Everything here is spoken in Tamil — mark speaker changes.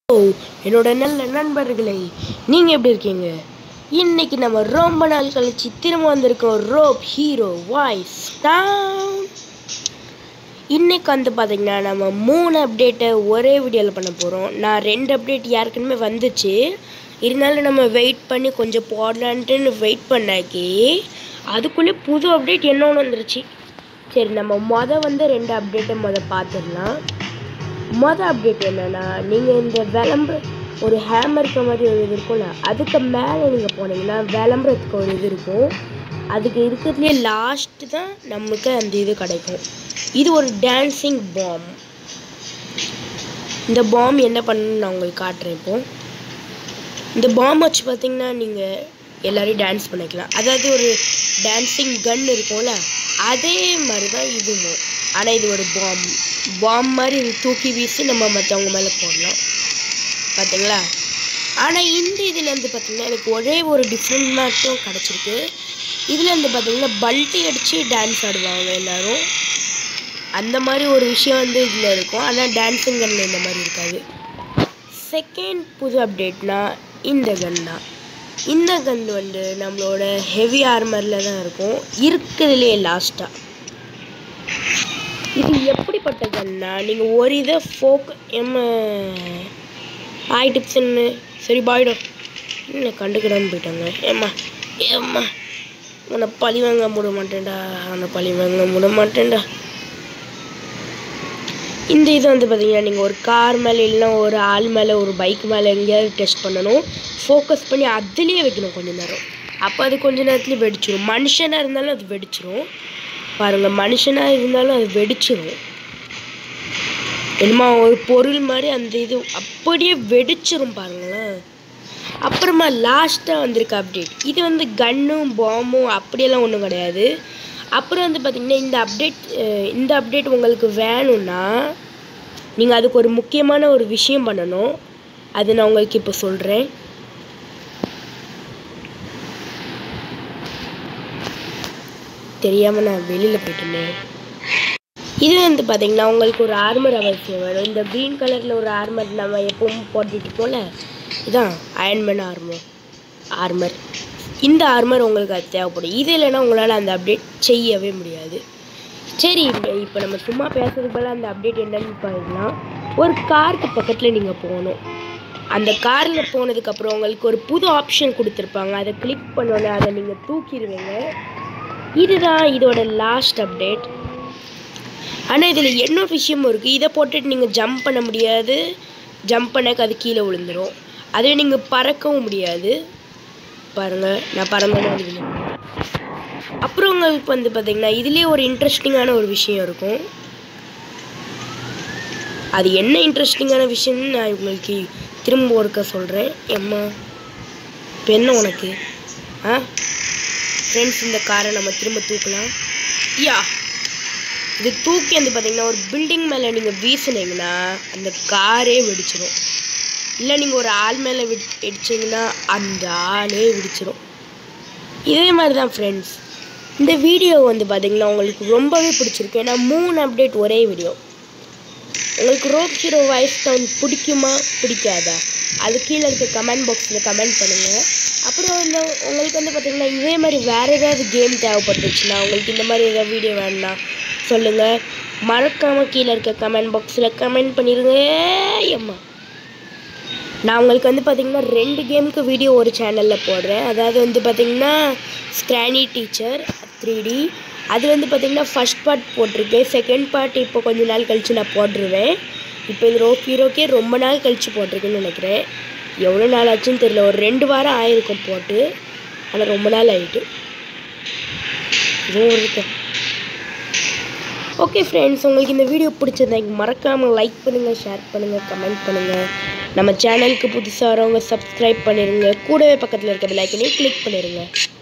Speaker 1: என்னோட நல்ல நண்பர்களே நீங்கள் எப்படி இருக்கீங்க இன்னைக்கு நம்ம ரொம்ப நாள் கழிச்சு திரும்ப வந்திருக்கோம் ரோப் ஹீரோ வாய்ஸ் டவுன் இன்னைக்கு வந்து பார்த்தீங்கன்னா நம்ம மூணு அப்டேட்டை ஒரே வீடியோவில் பண்ண போகிறோம் நான் ரெண்டு அப்டேட் யாருக்குமே வந்துச்சு இருந்தாலும் நம்ம வெயிட் பண்ணி கொஞ்சம் போடலான்ட்டுன்னு வெயிட் பண்ணாக்கி அதுக்குள்ளே புது அப்டேட் என்ன ஒன்று வந்துருச்சு சரி நம்ம மொதல் வந்து ரெண்டு அப்டேட்டை மொதல் பார்த்துடலாம் மொதல் அப்டேட் என்னென்னா நீங்கள் இந்த விளம்பர ஒரு ஹேமர் இருக்க மாதிரி ஒரு இது இருக்கும்ல அதுக்கு மேலே நீங்கள் போனீங்கன்னா விளம்பரத்துக்கு ஒரு இது இருக்கும் அதுக்கு இருக்கிறதுலே லாஸ்ட்டு தான் நமக்கு அந்த இது கிடைக்கும் இது ஒரு டான்ஸிங் பாம் இந்த பாம் என்ன பண்ணணும்னு நான் உங்களுக்கு காட்டுறேன் இப்போ இந்த பாம் வச்சு பார்த்தீங்கன்னா நீங்கள் எல்லாரையும் டான்ஸ் பண்ணிக்கலாம் அதாவது ஒரு டான்ஸிங் கன் இருக்கும்ல அதே மாதிரி தான் இதுவும் ஆனால் இது ஒரு பாம் பாம் மாதிரி இது தூக்கி வீசி நம்ம மற்றவங்க மேலே போடலாம் பார்த்தீங்களா ஆனால் இந்த இதில் வந்து பார்த்தீங்கன்னா எனக்கு ஒரே ஒரு டிஃப்ரெண்ட் மட்டும் கிடச்சிருக்கு இதில் வந்து பார்த்தீங்கன்னா பல்ட்டி அடித்து டான்ஸ் ஆடுவாங்க எல்லோரும் அந்த மாதிரி ஒரு விஷயம் வந்து இதில் இருக்கும் ஆனால் டான்ஸிங் கன்னில் இந்த மாதிரி இருக்காது செகண்ட் புது அப்டேட்னா இந்த கன் தான் இந்த கன் வந்து நம்மளோட ஹெவி ஆர்மரில் தான் இருக்கும் இருக்கிறதுலே லாஸ்ட்டாக இது எப்படிப்பட்ட கன்னா நீங்கள் ஒரு இதை ஃபோக் எம்ம ஆய் டிப்ஸ்ன்னு சரி பாய்டும் என்ன கண்டுக்கிடாமல் போயிட்டாங்க ஏம்மா ஏம்மா உன்னை பழி வாங்க முட மாட்டேன்டா அவனை பழி வாங்க முட மாட்டேன்டா இந்த இது வந்து பார்த்தீங்கன்னா நீங்கள் ஒரு கார் மேலே இல்லைன்னா ஒரு ஆள் மேலே ஒரு பைக் மேலே எங்கேயாவது டெஸ்ட் பண்ணணும் ஃபோக்கஸ் பண்ணி அதுலேயே வைக்கணும் கொஞ்ச நேரம் அப்போ அது கொஞ்ச நேரத்துலேயே வெடிச்சிடும் மனுஷனாக இருந்தாலும் அது வெடிச்சிரும் பாருங்கள் மனுஷனாக இருந்தாலும் அது வெடிச்சிரும் என்னமா ஒரு பொருள் மாதிரி அந்த இது அப்படியே வெடிச்சிரும் பாருங்களேன் அப்புறமா லாஸ்ட்டாக வந்திருக்க அப்டேட் இது வந்து கன்னும் பாம்பும் அப்படியெல்லாம் ஒன்றும் கிடையாது அப்புறம் வந்து பார்த்திங்கன்னா இந்த அப்டேட் இந்த அப்டேட் உங்களுக்கு வேணும்னா நீங்கள் அதுக்கு ஒரு முக்கியமான ஒரு விஷயம் பண்ணணும் அது நான் உங்களுக்கு இப்போ சொல்கிறேன் தெரியாமல் நான் வெளியில் போயிட்டேனே இது வந்து பார்த்தீங்கன்னா உங்களுக்கு ஒரு ஆர்மர் அவசியம் வரும் இந்த க்ரீன் கலரில் ஒரு ஆர்மர் நம்ம எப்பவும் போட்டுட்டு போல இதான் அயன்மேன் ஆர்மர் ஆர்மர் இந்த ஆர்மர் உங்களுக்கு அது தேவைப்படும் இது இல்லைன்னா உங்களால் அந்த அப்டேட் செய்யவே முடியாது சரி இப்போ நம்ம சும்மா பேசுறது போல் அந்த அப்டேட் என்னன்னு பார்த்தீங்கன்னா ஒரு காருக்கு பக்கத்தில் நீங்கள் போகணும் அந்த காரில் போனதுக்கப்புறம் உங்களுக்கு ஒரு புது ஆப்ஷன் கொடுத்துருப்பாங்க அதை கிளிக் பண்ணோன்னே அதை நீங்கள் தூக்கிடுவீங்க இதுதான் இதோட லாஸ்ட் அப்டேட் ஆனால் இதில் என்ன விஷயமும் இருக்குது இதை போட்டுட்டு நீங்கள் ஜம்ப் பண்ண முடியாது ஜம்ப் பண்ணக்கு அது கீழே விழுந்துடும் அதே நீங்கள் பறக்கவும் முடியாது பாருங்கள் நான் பறந்தேன்னு அப்புறம் உங்களுக்கு வந்து பார்த்தீங்கன்னா இதுலேயே ஒரு இன்ட்ரெஸ்டிங்கான ஒரு விஷயம் இருக்கும் அது என்ன இன்ட்ரெஸ்டிங்கான விஷயம்னு நான் உங்களுக்கு திரும்ப ஒருக்க சொல்கிறேன் எம்மா இப்போ என்ன உனக்கு ஆ ஃப்ரெண்ட்ஸ் இந்த காரை நம்ம திரும்ப தூக்கலாம் யா இது தூக்கி வந்து பார்த்தீங்கன்னா ஒரு பில்டிங் மேலே நீங்கள் வீசுனீங்கன்னா அந்த காரே வெடிச்சிடும் இல்லை நீங்கள் ஒரு ஆள் மேலே வெடி வெடிச்சிங்கன்னா அந்த ஆளே வெடிச்சிடும் இதே மாதிரி தான் ஃப்ரெண்ட்ஸ் இந்த வீடியோ வந்து பார்த்தீங்கன்னா உங்களுக்கு ரொம்பவே பிடிச்சிருக்கு ஏன்னா மூணு அப்டேட் ஒரே வீடியோ உங்களுக்கு ரோப் ஹீரோ வாய்ஸ் டவுன் பிடிக்குமா பிடிக்காதா அது கீழே இருக்க கமெண்ட் பாக்ஸில் கமெண்ட் பண்ணுங்கள் அப்புறம் வந்து உங்களுக்கு வந்து பார்த்திங்கன்னா இதே மாதிரி வேறு ஏதாவது கேம் தேவைப்பட்டுச்சுன்னா உங்களுக்கு இந்த மாதிரி ஏதாவது வீடியோ வேணும்னா சொல்லுங்கள் மறக்காமல் கீழே இருக்க கமெண்ட் பாக்ஸில் கமெண்ட் பண்ணிடுங்க அம்மா நான் உங்களுக்கு வந்து பார்த்திங்கன்னா ரெண்டு கேமுக்கு வீடியோ ஒரு சேனலில் போடுறேன் அதாவது வந்து பார்த்திங்கன்னா ஸ்க்ரானி டீச்சர் த்ரீ டி அது வந்து பார்த்திங்கன்னா ஃபஸ்ட் பார்ட் போட்டிருக்கேன் செகண்ட் பார்ட் இப்போ கொஞ்ச நாள் கழித்து நான் போட்டுருவேன் இப்போ இது ரோ ஹீரோக்கே ரொம்ப நாள் கழித்து போட்டிருக்கேன்னு நினைக்கிறேன் எவ்வளோ நாள் ஆச்சுன்னு தெரியல ஒரு ரெண்டு வாரம் ஆயிருக்கும் போட்டு ஆனால் ரொம்ப நாள் ஆகிட்டு இதுவும் இருக்கேன் ஓகே ஃப்ரெண்ட்ஸ் உங்களுக்கு இந்த வீடியோ பிடிச்சிருந்தா மறக்காமல் லைக் பண்ணுங்கள் ஷேர் பண்ணுங்கள் கமெண்ட் பண்ணுங்கள் நம்ம சேனலுக்கு புதுசாக வரவங்க சப்ஸ்கிரைப் பண்ணிடுங்க கூடவே பக்கத்தில் இருக்க பெல் ஐக்கனையும் கிளிக் பண்ணிடுங்க